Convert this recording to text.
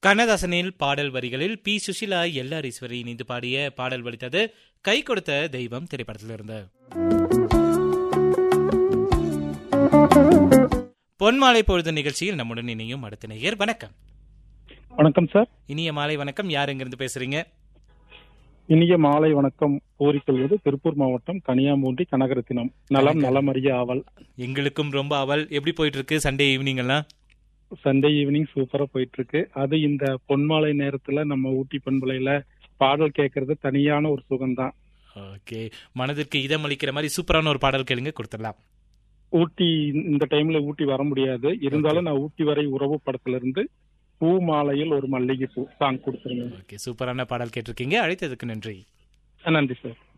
கண்ணதாசனில் பாடல் வரிகளில் B Sushila LR Eswari இணைந்து பாடிய பாடல் வலித்தது கை கொடுத்த தெய்வம் திரைப்படத்திலிருந்து பொன்மாலை பொழுது நிகழ்ச்சியில் நம்முடன் இணையும் அடுத்த நேயர் வணக்கம் வணக்கம் சார் இனிய மாலை வணக்கம் யார் எங்கிருந்து பேசுறீங்க இனிய மாலை வணக்கம் கோரிக்கொள்வது திருப்பூர் மாவட்டம் கனியாமூண்டி கனகரத்தினம் நலம் நலமறிய ஆவல் எங்களுக்கும் ரொம்ப அவல் எப்படி போயிட்டு இருக்கு சண்டே ஈவினிங் எல்லாம் சண்டே ஈவினிங் சூப்பரா போயிட்டு இருக்கு அது இந்த பொன்மாலை நேரத்துல நம்ம ஊட்டி பண்பலையில பாடல் கேட்கறது தனியான ஒரு சுகம்தான் ஓகே மனதிற்கு இதம் அளிக்கிற மாதிரி சூப்பரான ஒரு பாடல் கேளுங்க கொடுத்துடலாம் ஊட்டி இந்த டைம்ல ஊட்டி வர முடியாது இருந்தாலும் நான் ஊட்டி வரை உறவு படத்துல இருந்து பூ மாலையில் ஒரு மல்லிகை பூ சாங் கொடுத்துருங்க ஓகே சூப்பரான பாடல் கேட்டிருக்கீங்க அழைத்ததுக்கு நன்றி நன்றி சார்